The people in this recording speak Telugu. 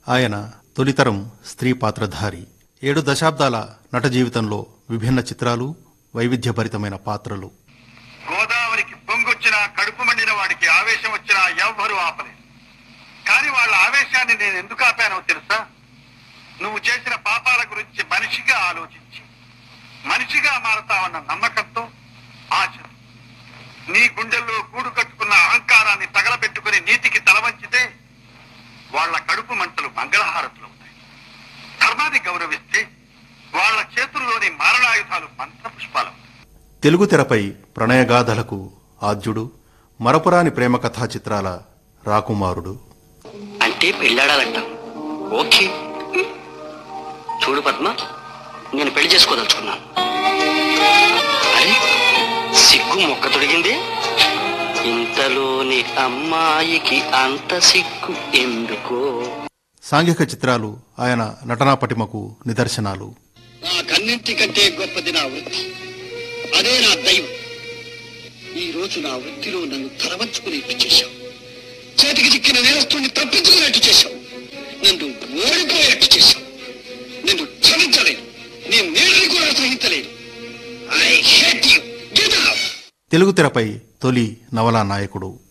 ఆయన తొలితరం స్త్రీ పాత్రధారి ఏడు దశాబ్దాల నట జీవితంలో విభిన్న చిత్రాలు వైవిధ్యభరితమైన పాత్రలు గోదావరికి పొంగొచ్చినా కడుపు మండిన వాడికి ఆవేశం వచ్చినా ఎవ్వరూ ఆపలేదు కానీ వాళ్ళ ఆవేశాన్ని నేను ఎందుకు ఆపానో తెలుసా నువ్వు చేసిన పాపాల గురించి మనిషిగా ఆలోచించి మనిషిగా మారతావన్న నమ్మకంతో ఆశ నీ గుండెల్లో గూడు కట్టుకున్న అహంకారాన్ని తగలబెట్టుకుని నీతికి తలవంచితే వాళ్ళ కడుపు మంటలు మంగళహారతులు అవుతాయి ధర్మాన్ని గౌరవిస్తే వాళ్ళ చేతుల్లోని మారణాయుధాలు మంత్రపుష్పాలు తెలుగు తెరపై ప్రణయగాథలకు ఆద్యుడు మరపురాని ప్రేమ కథా చిత్రాల రాకుమారుడు అంటే పెళ్ళాడాలంట ఓకే చూడు పద్మ నేను పెళ్లి చేసుకోదలుచుకున్నాను అరే సిగ్గు మొక్క తొడిగింది ఇంతలోని అమ్మాయికి అంత సిగ్గు ఎందుకో సాంఘిక చిత్రాలు ఆయన నటనా పటిమకు నిదర్శనాలు నా కన్నింటికంటే గొప్పది నా వృత్తి అదే నా దైవం ఈ రోజు నా వృత్తిలో నన్ను తలవంచుకునేట్టు చేశావు చేతికి చిక్కిన నేరస్తుని తప్పించుకునేట్టు చేశావు నన్ను ఓడిపోయేట్టు చేశావు నిన్ను క్షమించలేను నీ నీడని కూడా సహించలేను I hate you get out Telugu తెరపై తొలి నవలా నాయకుడు